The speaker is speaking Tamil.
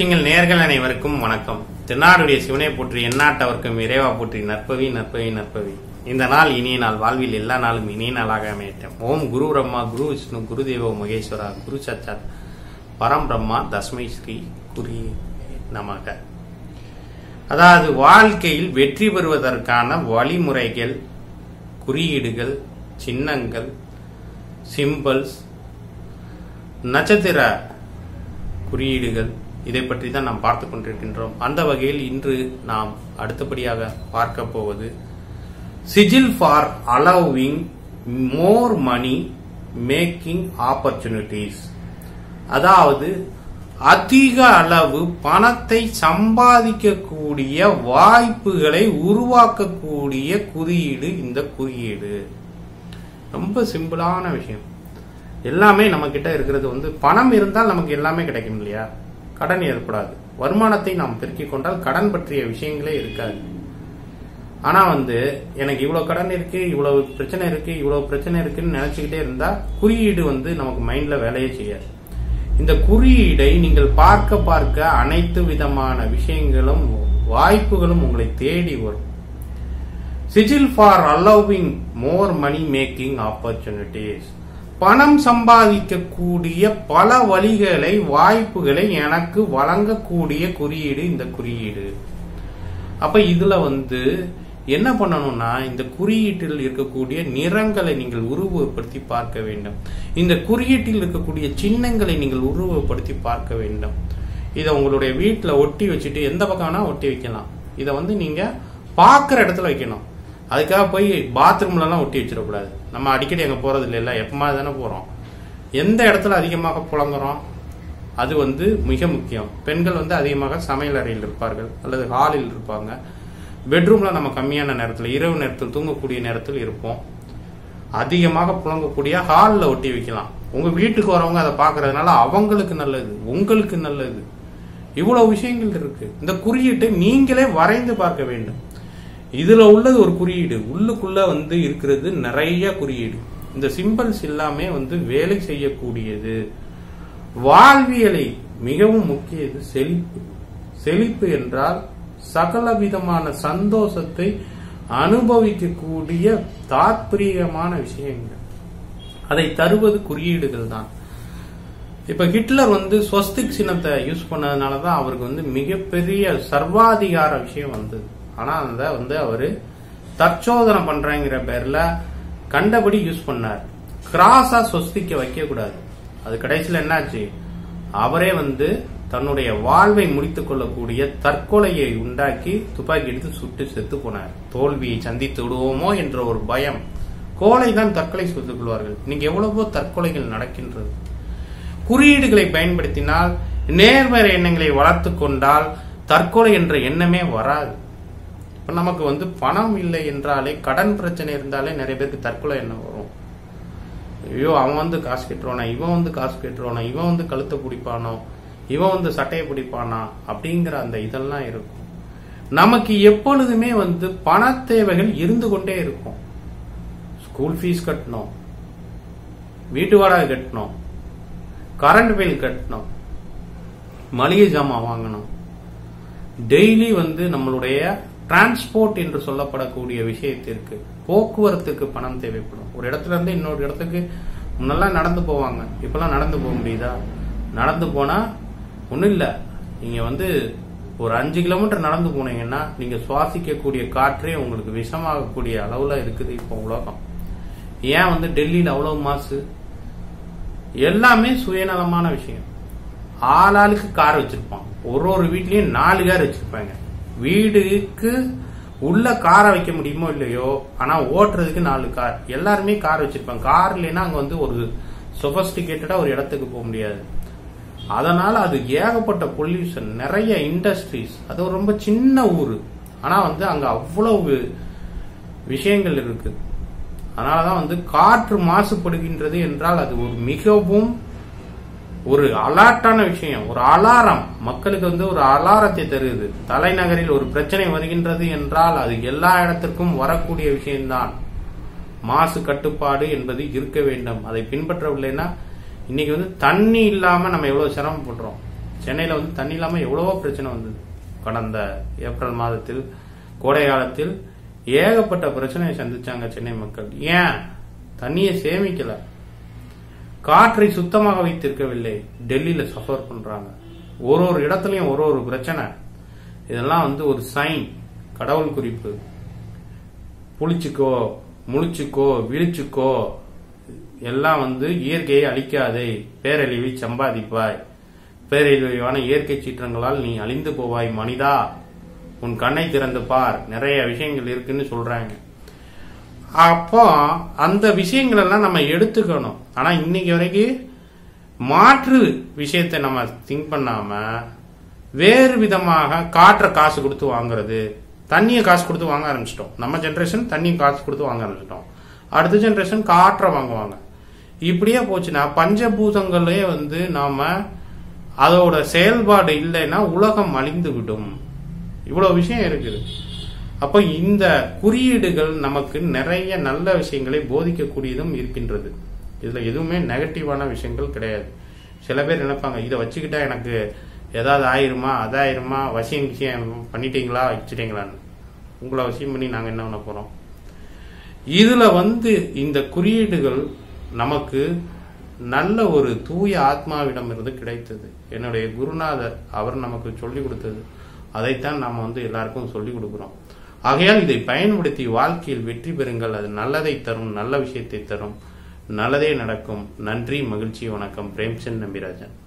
விஷயங்கள் நேர்கள் அனைவருக்கும் வணக்கம் தென்னாடுடைய சிவனை போற்றி எந்நாட்டவர்க்கும் இறைவா போற்றி நற்பவி நற்பவி நற்பவி இந்த நாள் இனிய நாள் வாழ்வில் எல்லா நாளும் இனிய நாளாக அமையட்டும் ஓம் குரு பிரம்மா குரு விஷ்ணு குரு தேவோ மகேஸ்வரா குரு சச்சாத் பரம் பிரம்மா தஸ்மை ஸ்ரீ குறி நமக அதாவது வாழ்க்கையில் வெற்றி பெறுவதற்கான வழிமுறைகள் குறியீடுகள் சின்னங்கள் சிம்பிள்ஸ் நட்சத்திர குறியீடுகள் இதை பற்றி தான் நாம் பார்த்து கொண்டிருக்கின்றோம் அந்த வகையில் இன்று நாம் அடுத்தபடியாக பார்க்க போவது sigil for allowing more money making opportunities அதாவது அதிக அளவு பணத்தை சம்பாதிக்கக்கூடிய வாய்ப்புகளை உருவாக்கக்கூடிய குறியீடு இந்த குறியீடு ரொம்ப சிம்பிளான விஷயம் எல்லாமே நம்ம கிட்ட இருக்கிறது வந்து பணம் இருந்தால் நமக்கு எல்லாமே கிடைக்கும் இல்லையா கடன் ஏற்படாது வருமானத்தை நாம் பெருக்கிக் கொண்டால் கடன் பற்றிய விஷயங்களே இருக்காது ஆனா வந்து எனக்கு இவ்வளவு கடன் இருக்கு இவ்வளவு பிரச்சனை இருக்கு இவ்வளவு பிரச்சனை இருக்குன்னு நினைச்சுக்கிட்டே இருந்தா குறியீடு வந்து நமக்கு மைண்ட்ல வேலையே செய்யாது இந்த குறியீடை நீங்கள் பார்க்க பார்க்க அனைத்து விதமான விஷயங்களும் வாய்ப்புகளும் உங்களை தேடி வரும் sigil for allowing more money making opportunities பணம் சம்பாதிக்கக்கூடிய பல வழிகளை வாய்ப்புகளை எனக்கு வழங்கக்கூடிய குறியீடு இந்த குறியீடு அப்ப இதுல வந்து என்ன பண்ணணும்னா இந்த குறியீட்டில் இருக்கக்கூடிய நிறங்களை நீங்கள் உருவப்படுத்தி பார்க்க வேண்டும் இந்த குறியீட்டில் இருக்கக்கூடிய சின்னங்களை நீங்கள் உருவப்படுத்தி பார்க்க வேண்டும் இதை உங்களுடைய வீட்டில் ஒட்டி வச்சுட்டு எந்த பக்கம் வேணா ஒட்டி வைக்கலாம் இதை வந்து நீங்க பார்க்குற இடத்துல வைக்கணும் அதுக்காக போய் பாத்ரூம்லலாம் ஒட்டி வச்சிடக்கூடாது நம்ம அடிக்கடி அங்கே போறது இல்லைல்ல எப்பமா தானே போகிறோம் எந்த இடத்துல அதிகமாக புழங்குறோம் அது வந்து மிக முக்கியம் பெண்கள் வந்து அதிகமாக சமையல் அறையில் இருப்பார்கள் அல்லது ஹாலில் இருப்பாங்க பெட்ரூம்ல நம்ம கம்மியான நேரத்தில் இரவு நேரத்தில் தூங்கக்கூடிய நேரத்தில் இருப்போம் அதிகமாக புழங்கக்கூடிய ஹாலில் ஒட்டி வைக்கலாம் உங்க வீட்டுக்கு வரவங்க அதை பார்க்கறதுனால அவங்களுக்கு நல்லது உங்களுக்கு நல்லது இவ்வளவு விஷயங்கள் இருக்கு இந்த குறியீட்டை நீங்களே வரைந்து பார்க்க வேண்டும் இதுல உள்ளது ஒரு குறியீடு உள்ளுக்குள்ள வந்து இருக்கிறது நிறைய குறியீடு இந்த சிம்பிள்ஸ் எல்லாமே வந்து வேலை செய்யக்கூடியது வாழ்வியலை மிகவும் முக்கியது செழிப்பு செழிப்பு என்றால் சகல விதமான சந்தோஷத்தை அனுபவிக்கக்கூடிய தாத்பரியமான விஷயங்கள் அதை தருவது குறியீடுகள் தான் இப்ப ஹிட்லர் வந்து ஸ்வஸ்திக் சின்னத்தை யூஸ் பண்ணதுனால தான் அவருக்கு வந்து மிகப்பெரிய சர்வாதிகார விஷயம் வந்தது ஆனா அந்த வந்து அவரு தற்சோதனை பண்றேங்கிற பேர்ல கண்டபடி யூஸ் பண்ணார் கிராஸா சொஸ்திக்க வைக்க கூடாது அது கடைசியில் என்னாச்சு அவரே வந்து தன்னுடைய வாழ்வை முடித்துக் கொள்ளக்கூடிய தற்கொலையை உண்டாக்கி துப்பாக்கி எடுத்து சுட்டு செத்து போனார் தோல்வியை சந்தித்து விடுவோமோ என்ற ஒரு பயம் கோலை தான் தற்கொலை செய்து கொள்வார்கள் இன்னைக்கு எவ்வளவோ தற்கொலைகள் நடக்கின்றது குறியீடுகளை பயன்படுத்தினால் நேர்மறை எண்ணங்களை வளர்த்து கொண்டால் தற்கொலை என்ற எண்ணமே வராது இப்ப நமக்கு வந்து பணம் இல்லை என்றாலே கடன் பிரச்சனை இருந்தாலே நிறைய பேருக்கு தற்கொலை எண்ணம் வரும் ஐயோ அவன் வந்து காசு கட்டுறானா இவன் வந்து காசு கட்டுறானா இவன் வந்து கழுத்தை பிடிப்பானோ இவன் வந்து சட்டையை பிடிப்பானா அப்படிங்கிற அந்த இதெல்லாம் இருக்கும் நமக்கு எப்பொழுதுமே வந்து பண தேவைகள் இருந்து கொண்டே இருக்கும் ஸ்கூல் ஃபீஸ் கட்டணும் வீட்டு வாடகை கட்டணும் கரண்ட் பில் கட்டணும் மளிகை ஜாமான் வாங்கணும் டெய்லி வந்து நம்மளுடைய டிரான்ஸ்போர்ட் என்று சொல்லப்படக்கூடிய விஷயத்திற்கு போக்குவரத்துக்கு பணம் தேவைப்படும் ஒரு இடத்துல இருந்து இன்னொரு இடத்துக்கு முன்னெல்லாம் நடந்து போவாங்க இப்பெல்லாம் நடந்து போக முடியுதா நடந்து போனா ஒன்றும் இல்லை நீங்க வந்து ஒரு அஞ்சு கிலோமீட்டர் நடந்து போனீங்கன்னா நீங்க சுவாசிக்கக்கூடிய காற்றே உங்களுக்கு விஷமாகக்கூடிய அளவுல இருக்குது இப்போ உலகம் ஏன் வந்து டெல்லியில் அவ்வளவு மாசு எல்லாமே சுயநலமான விஷயம் ஆளாளுக்கு கார் வச்சிருப்பான் ஒரு ஒரு வீட்லயும் நாலு கார் வச்சிருப்பாங்க வீடுக்கு உள்ள காரை வைக்க முடியுமோ இல்லையோ ஆனா ஓட்டுறதுக்கு நாலு கார் எல்லாருமே கார் வச்சிருப்பாங்க கார் இல்லைன்னா அங்க வந்து ஒரு சொபஸ்டிகேட்டடா ஒரு இடத்துக்கு போக முடியாது அதனால அது ஏகப்பட்ட பொல்யூஷன் நிறைய இண்டஸ்ட்ரீஸ் அது ஒரு ரொம்ப சின்ன ஊர் ஆனா வந்து அங்க அவ்வளவு விஷயங்கள் இருக்கு அதனாலதான் வந்து காற்று மாசுபடுகின்றது என்றால் அது ஒரு மிகவும் ஒரு அலர்ட்டான விஷயம் ஒரு அலாரம் மக்களுக்கு வந்து ஒரு அலாரத்தை தருது தலைநகரில் ஒரு பிரச்சனை வருகின்றது என்றால் அது எல்லா இடத்திற்கும் வரக்கூடிய விஷயம்தான் மாசு கட்டுப்பாடு என்பது இருக்க வேண்டும் அதை பின்பற்றவில்லைன்னா இன்னைக்கு வந்து தண்ணி இல்லாம நம்ம எவ்வளவு சிரமப்படுறோம் சென்னையில வந்து தண்ணி இல்லாம எவ்வளவோ பிரச்சனை வந்தது கடந்த ஏப்ரல் மாதத்தில் கோடை காலத்தில் ஏகப்பட்ட பிரச்சனையை சந்திச்சாங்க சென்னை மக்கள் ஏன் தண்ணியை சேமிக்கல காற்றை சுத்தமாக வைத்திருக்கவில்லை டெல்லியில சஃபர் பண்றாங்க ஒரு ஒரு இடத்துலயும் ஒரு ஒரு பிரச்சனை இதெல்லாம் வந்து ஒரு சைன் கடவுள் குறிப்பு புளிச்சுக்கோ முழிச்சுக்கோ விழிச்சுக்கோ எல்லாம் வந்து இயற்கையை அழிக்காதே பேரழிவை சம்பாதிப்பாய் பேரழிவான இயற்கை சீற்றங்களால் நீ அழிந்து போவாய் மனிதா உன் கண்ணை திறந்து பார் நிறைய விஷயங்கள் இருக்குன்னு சொல்றாங்க அப்போ அந்த விஷயங்கள் எல்லாம் நம்ம எடுத்துக்கணும் ஆனா இன்னைக்கு வரைக்கும் மாற்று விஷயத்தை நம்ம திங்க் பண்ணாம வேறு விதமாக காற்றை காசு கொடுத்து வாங்குறது தண்ணியை காசு கொடுத்து வாங்க ஆரம்பிச்சிட்டோம் நம்ம ஜென்ரேஷன் தண்ணியை காசு கொடுத்து வாங்க ஆரம்பிச்சிட்டோம் அடுத்த ஜென்ரேஷன் காற்றை வாங்குவாங்க இப்படியே போச்சுன்னா பஞ்சபூதங்களே வந்து நாம அதோட செயல்பாடு இல்லைன்னா உலகம் அழிந்து விடும் இவ்வளவு விஷயம் இருக்குது அப்ப இந்த குறியீடுகள் நமக்கு நிறைய நல்ல விஷயங்களை போதிக்கக்கூடியதும் இருக்கின்றது இதுல எதுவுமே நெகட்டிவான விஷயங்கள் கிடையாது சில பேர் நினைப்பாங்க இதை வச்சுக்கிட்டா எனக்கு ஏதாவது ஆயிருமா அதாயிருமா வசியம் விஷயம் பண்ணிட்டீங்களா வச்சுட்டீங்களான்னு உங்களை வசியம் பண்ணி நாங்க என்ன பண்ண போறோம் இதுல வந்து இந்த குறியீடுகள் நமக்கு நல்ல ஒரு தூய ஆத்மாவிடம் இருந்து கிடைத்தது என்னுடைய குருநாதர் அவர் நமக்கு சொல்லிக் கொடுத்தது அதைத்தான் நாம வந்து எல்லாருக்கும் சொல்லிக் கொடுக்கிறோம் ஆகையால் இதை பயன்படுத்தி வாழ்க்கையில் வெற்றி பெறுங்கள் அது நல்லதை தரும் நல்ல விஷயத்தை தரும் நல்லதே நடக்கும் நன்றி மகிழ்ச்சி வணக்கம் பிரேம்சந்த் நம்பிராஜன்